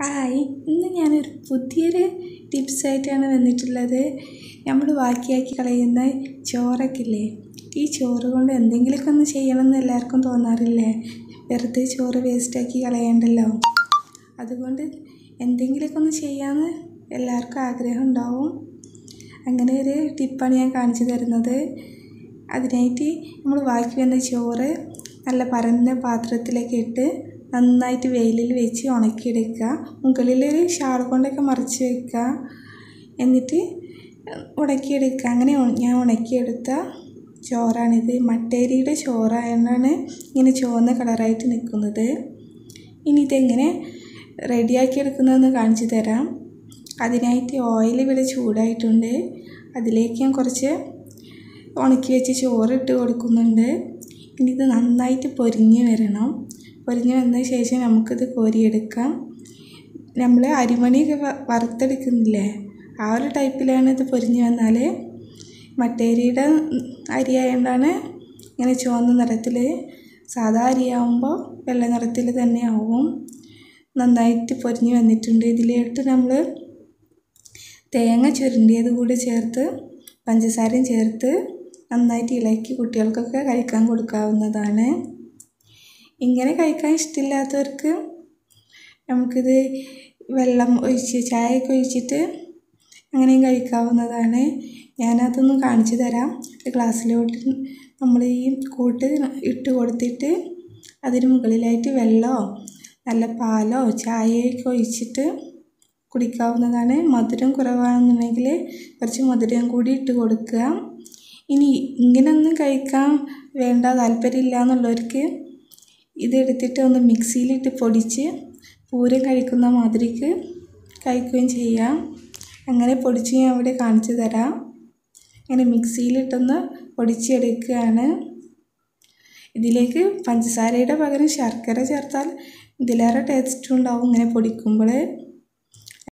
hi ഇന്ന് ഞാനൊരു പുതിയൊരു ടിപ്സായിട്ടാണ് വന്നിട്ടുള്ളത് നമ്മൾ ബാക്കിയാക്കി കളയുന്ന ചോറൊക്കെ ഇല്ലേ ഈ ചോറ് കൊണ്ട് എന്തെങ്കിലുമൊക്കെ ഒന്ന് ചെയ്യണമെന്ന് എല്ലാവർക്കും തോന്നാറില്ലേ വെറുതെ ചോറ് വേസ്റ്റാക്കി കളയണ്ടല്ലോ അതുകൊണ്ട് എന്തെങ്കിലുമൊക്കെ ഒന്ന് ചെയ്യാമെന്ന് എല്ലാവർക്കും ആഗ്രഹം ഉണ്ടാവും അങ്ങനെ ഒരു ടിപ്പാണ് ഞാൻ കാണിച്ചു തരുന്നത് അതിനായിട്ട് നമ്മൾ ബാക്കി വന്ന ചോറ് നല്ല പരന്ന പാത്രത്തിലേക്ക് ഇട്ട് നന്നായിട്ട് വെയിലിൽ വെച്ച് ഉണക്കിയെടുക്കുക മുകളിലൊരു ഷാൾ കൊണ്ടൊക്കെ മറിച്ച് വെക്കുക എന്നിട്ട് ഉണക്കിയെടുക്കുക അങ്ങനെ ഞാൻ ഉണക്കിയെടുത്ത ചോറാണിത് മട്ടേരിയുടെ ചോറായതുകൊണ്ടാണ് ഇങ്ങനെ ചുവന്ന കളറായിട്ട് നിൽക്കുന്നത് ഇനി ഇതെങ്ങനെ റെഡിയാക്കി എടുക്കുന്നതെന്ന് കാണിച്ചു തരാം അതിനായിട്ട് ഓയിൽ ഇവിടെ ചൂടായിട്ടുണ്ട് അതിലേക്ക് ഞാൻ കുറച്ച് ഉണക്കി വെച്ച് ചോറ് ഇട്ട് കൊടുക്കുന്നുണ്ട് ഇനി ഇത് നന്നായിട്ട് പൊരിഞ്ഞ് വരണം പൊരിഞ്ഞ് വന്ന ശേഷം നമുക്കിത് കോരിയെടുക്കാം നമ്മൾ അരിമണിയൊക്കെ വറുത്തെടുക്കുന്നില്ലേ ആ ഒരു ടൈപ്പിലാണ് ഇത് പൊരിഞ്ഞ് വന്നാൽ മട്ടേരിയുടെ അരി ആയതുകൊണ്ടാണ് ഇങ്ങനെ ചുവന്ന നിറത്തിൽ സാധാ അരിയാവുമ്പോൾ വെള്ള നിറത്തിൽ തന്നെ ആവും നന്നായിട്ട് പൊരിഞ്ഞ് വന്നിട്ടുണ്ട് ഇതിലോട്ട് നമ്മൾ തേങ്ങ ചുരുണ്ടിയത് കൂടി ചേർത്ത് പഞ്ചസാരയും ചേർത്ത് നന്നായിട്ട് ഇളക്കി കുട്ടികൾക്കൊക്കെ കഴിക്കാൻ കൊടുക്കാവുന്നതാണ് ഇങ്ങനെ കഴിക്കാൻ ഇഷ്ടമില്ലാത്തവർക്ക് നമുക്കിത് വെള്ളം ഒഴിച്ച് ചായയൊക്കെ ഒഴിച്ചിട്ട് അങ്ങനെയും കഴിക്കാവുന്നതാണ് ഞാനതൊന്ന് കാണിച്ചു തരാം ഗ്ലാസ്സിലോട്ട് നമ്മൾ ഈ കൂട്ട് ഇട്ട് കൊടുത്തിട്ട് അതിന് മുകളിലായിട്ട് വെള്ളമോ നല്ല പാലോ ചായയൊക്കെ ഒഴിച്ചിട്ട് കുടിക്കാവുന്നതാണ് മധുരം കുറവാണെന്നുണ്ടെങ്കിൽ കുറച്ച് മധുരം കൂടി ഇട്ട് കൊടുക്കുക ഇനി ഇങ്ങനെയൊന്നും കഴിക്കാൻ വേണ്ട താല്പര്യമില്ല എന്നുള്ളവർക്ക് ഇതെടുത്തിട്ട് ഒന്ന് മിക്സിയിലിട്ട് പൊടിച്ച് പൂരം കഴിക്കുന്ന മാതിരിക്ക് കഴിക്കുകയും ചെയ്യാം അങ്ങനെ പൊടിച്ച് ഞാൻ ഇവിടെ കാണിച്ചു തരാം അങ്ങനെ മിക്സിയിലിട്ടൊന്ന് പൊടിച്ചെടുക്കുകയാണ് ഇതിലേക്ക് പഞ്ചസാരയുടെ പകരം ശർക്കര ചേർത്താൽ ഇതിലേറെ ടേസ്റ്റ് ഉണ്ടാവും ഇങ്ങനെ പൊടിക്കുമ്പോൾ